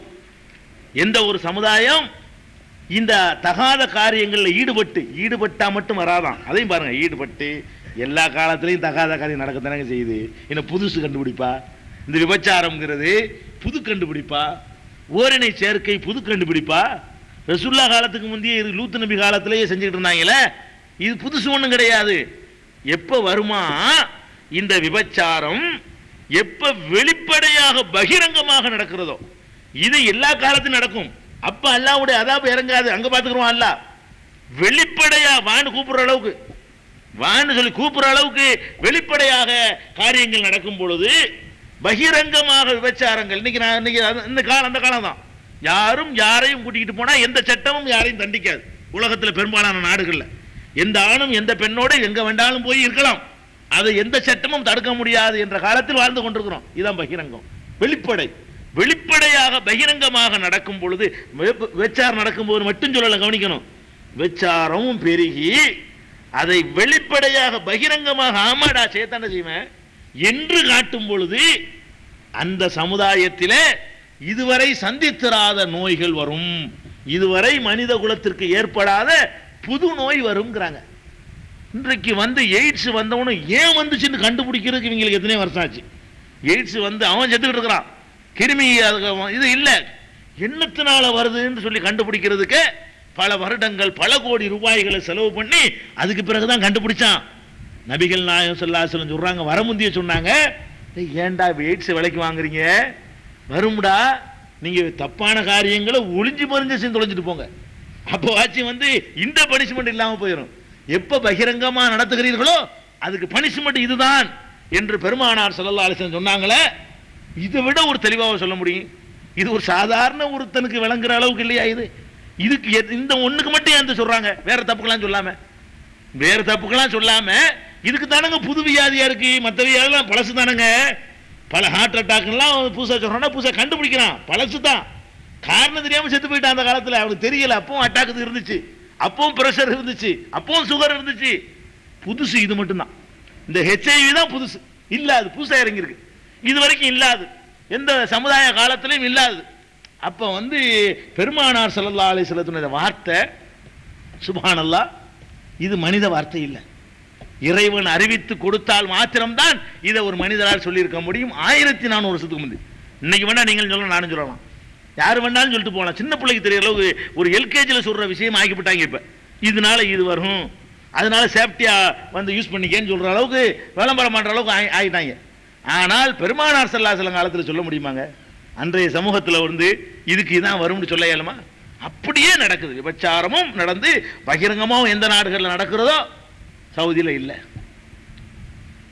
எந்த ஒரு சமுதாயம் இந்த தகாத காரியங்களில் ஈடுபட்டு ஈடுபட்டா மட்டும் வராதான் அதையும் பாருங்க ஈடுபட்டு எல்லா காலத்திலையும் தகாத காரியம் நடக்கத்தானங்க செய்யுது என்ன புதுசு கண்டுபிடிப்பா இந்த விபச்சாரம்ங்கிறது புது கண்டுபிடிப்பா ஓரினை சேர்க்கை புது கண்டுபிடிப்பா ரசுல்லா காலத்துக்கு முந்தைய இது லூத்து நபி காலத்திலேயே செஞ்சுக்கிட்டு இருந்தாங்களே இது புதுசு ஒண்ணும் கிடையாது எப்ப வருமா இந்த விபச்சாரம் எப்ப வெளிப்படையாக பகிரங்கமாக நடக்கிறதோ இது எல்லா காலத்திலும் நடக்கும் அப்ப அல்லாவுடைய அதாபு இறங்காது அங்க பாத்துக்கிறோம் அல்லாஹ் வெளிப்படையா வான்னு கூப்பிடுற அளவுக்கு வான்னு சொல்லி கூப்பிடுற அளவுக்கு வெளிப்படையாக காரியங்கள் நடக்கும் பொழுது பகிரங்கமாக விபச்சாரங்கள் இன்னைக்கு நான் இன்னைக்கு அது- இந்த காலம் அந்த காலம் தான் யாரும் யாரையும் கூட்டிக்கிட்டு போனா எந்த சட்டமும் யாரையும் தண்டிக்காது உலகத்துல பெரும்பாலான நாடுகள்ல எந்த ஆணும் எந்த பெண்ணோட எங்க வேண்டாலும் போய் இருக்கலாம் அதை எந்த சட்டமும் தடுக்க முடியாது என்ற காலத்தில் வாழ்ந்து கொண்டிருக்கிறோம் இதுதான் பகிரங்கம் வெளிப்படை வெளிப்படையாக பகிரங்கமாக நடக்கும் பொழுது வெ- வெச்சாரம் நடக்கும்போது மட்டும் சொல்லல கவனிக்கணும் வெச்சாரமும் பெருகி அதை வெளிப்படையாக பகிரங்கமாக ஆமாடா சேத்தான செய்வேன் என்று காட்டும் பொழுது அந்த சமுதாயத்திலே இதுவரை சந்தித்திராத நோய்கள் வரும் இதுவரை மனித குலத்திற்கு ஏற்படாத புது நோய் வருங்கிறாங்க இன்றைக்கு வந்து எய்ட்ஸ் வந்தவனு ஏன் வந்துச்சுன்னு கண்டுபிடிக்கிறதுக்கு இவங்களுக்கு எத்தனை வருஷம் ஆச்சு எய்ட்ஸ் வந்து அவன் செத்துக்கிட்டு இருக்கிறான் கிருமி அதுக்கு அவன் இது இல்லை என்னத்தினால வருதுன்னு சொல்லி கண்டுபிடிக்கிறதுக்கு பல வருடங்கள் பல கோடி ரூபாய்களை செலவு பண்ணி அதுக்கு பிறகுதான் கண்டுபிடிச்சான் நபிகள் நாயகம் சொல்லாசலம் சொல்றாங்க வர முந்திய சொன்னாங்க "டேய், ஏன்டா எய்ட்ஸ் விலைக்கு வாங்குறீங்க வரும்டா நீங்க தப்பான காரியங்களை ஒளிஞ்சு மறிஞ்சு செஞ்சு தொலைஞ்சிட்டு போங்க அப்போ ஆச்சு வந்து இந்த பனிஷ்மெண்ட் இல்லாம போயிடும் எப்ப பகிரங்கமா நடத்துகிறீர்களோ அதுக்கு பனிஷ்மெண்ட் இதுதான் என்று பெருமானார் ஸல்லல்லாஹு அலைஹி வஸல்லம் சொன்னாங்களே இதை விட ஒரு தெளிவாக சொல்ல முடியும் இது ஒரு சாதாரண ஒருத்தனுக்கு விளங்குற அளவுக்கு இல்லையா இது இதுக்கு எத்- இந்த ஒண்ணுக்கு மட்டும் ஏன் இந்த சொல்றாங்க வேற தப்புக்கெல்லாம் சொல்லாம வேற தப்புக்கெல்லாம் சொல்லாம இதுக்கு தானங்க புது வியாதியா இருக்கு மற்ற வியாதிலாம் பழசு தானங்க பல ஹார்ட் அட்டாக்லாம் புதுசா சொல்றான்னா புதுசா கண்டுபிடிக்கிறான் பழசு தான் காரணம் தெரியாம செத்து போயிட்டான் அந்த காலத்துல அவனுக்கு தெரியல அப்பவும் அட்டாக் இருந்துச்சு அப்பவும் பிரஷர் இருந்துச்சு அப்பவும் சுகர் இருந்துச்சு புதுசு இது மட்டும்தான் இந்த ஹெச்ஐவி தான் புதுசு இல்லாது புதுசா இறங்கியிருக்கு இது வரைக்கும் இல்லாது எந்த சமுதாய காலத்திலையும் இல்லாது அப்ப வந்து பெருமானார் ஸல்லல்லாஹு அலைஹி வஸல்லத்துடைய வார்த்தை சுப்ஹானல்லாஹ் இது மனித வார்த்தை இல்லை இறைவன் அறிவித்து கொடுத்தால் மாத்திரம்தான் இதை ஒரு மனிதரால் சொல்லியிருக்க முடியும் ஆயிரத்தி நானூறு வருஷத்துக்கு முந்தி இன்னைக்கு வேணா நீங்கள் சொல்லலாம் நானும் சொல்லலாம் யார் வேணாலும் சொல்லிட்டு போகலாம் சின்ன பிள்ளைக்கு தெரியற அளவுக்கு ஒரு எல்கேஜியில் சொல்ற விஷயம் ஆக்கிவிட்டாங்க இப்ப இதனால இது வரும் அதனால சேஃப்டியா வந்து யூஸ் பண்ணிக்கேன்னு சொல்ற அளவுக்கு விளம்பரம் பண்ற அளவுக்கு ஆயி- ஆயிட்டாங்க ஆனால் பெருமானார் சல்லாசலம் காலத்தில் சொல்ல முடியுமாங்க அன்றைய சமூகத்தில் வந்து இதுக்கு இதான் வரும்னு சொல்ல இயலுமா அப்படியே நடக்குது விபச்சாரமும் நடந்து பகிரங்கமாவும் எந்த நாடுகளில் நடக்கிறதோ சவுதியில் இல்லை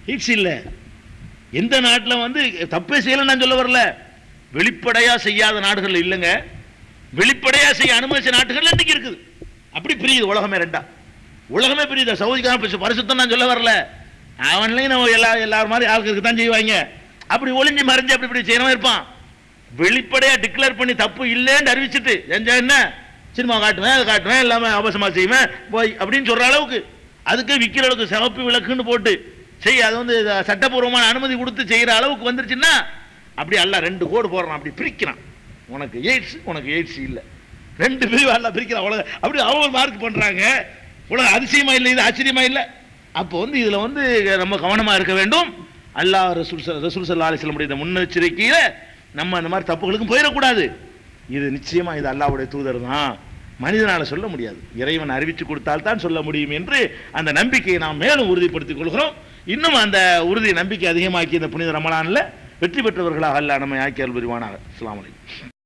எய்ட்ஸ் இல்ல எந்த நாட்டில் வந்து தப்பே செய்யல நான் சொல்ல வரல வெளிப்படையா செய்யாத நாடுகள் இல்லைங்க வெளிப்படையா செய்ய அனுமதிச்ச நாட்டுகள் இன்னைக்கு இருக்குது அப்படி பிரியுது உலகமே ரெண்டா உலகமே பிரியுது சவுதிக்கான பரிசுத்தம் நான் சொல்ல வரல அவன்லையும் நம்ம எல்லா எல்லாரும் மாதிரி ஆளுக்கு தான் செய்வாங்க அப்படி ஒளிஞ்சு மறைஞ்சு அப்படி இப்படி செய்யறவன் இருப்பான் வெளிப்படையா டிக்ளேர் பண்ணி தப்பு இல்லைன்னு அறிவிச்சிட்டு செஞ்சா என்ன சினிமா காட்டுவேன் அதை காட்டுவேன் எல்லாமே அவசரமா செய்வேன் போய் அப்படின்னு சொல்ற அளவுக்கு அதுக்கு விற்கிற அளவுக்கு சிவப்பு விளக்குன்னு போட்டு செய் அது வந்து இத சட்டப்பூர்வமான அனுமதி கொடுத்து செய்யற அளவுக்கு வந்துருச்சுன்னா அப்படி அல்ல ரெண்டு கோடு போடுறான் அப்படி பிரிக்கிறான் உனக்கு எய்ட்ஸ் உனக்கு எய்ட்ஸ் இல்லை ரெண்டு பிரிவு அல்ல பிரிக்கிறான் உலக அப்படி அவங்க மார்க் பண்றாங்க உலக அதிசயமா இல்லை இது ஆச்சரியமா இல்லை அப்போ வந்து இதுல வந்து நம்ம கவனமா இருக்க வேண்டும் அல்லாஹ் ரசூல் ச- ரசூல் சல்லா அலிஸ்லமுடைய இந்த முன்னெச்சரிக்கையில நம்ம இந்த மாதிரி தப்புகளுக்கும் போயிடக்கூடாது இது நிச்சயமா இது அல்லாஹ்வுடைய தூதர் தான் மனிதனால சொல்ல முடியாது இறைவன் அறிவிச்சு கொடுத்தால் தான் சொல்ல முடியும் என்று அந்த நம்பிக்கையை நாம் மேலும் உறுதிப்படுத்திக் கொள்கிறோம் இன்னும் அந்த உறுதி நம்பிக்கை அதிகமாக்கி இந்த புனித ரமலான்ல வெற்றி பெற்றவர்களாக அல்லாஹ் நம்மை ஆக்கி அருள் புரிவானாக அஸ்ஸலாமு அலைக்கும்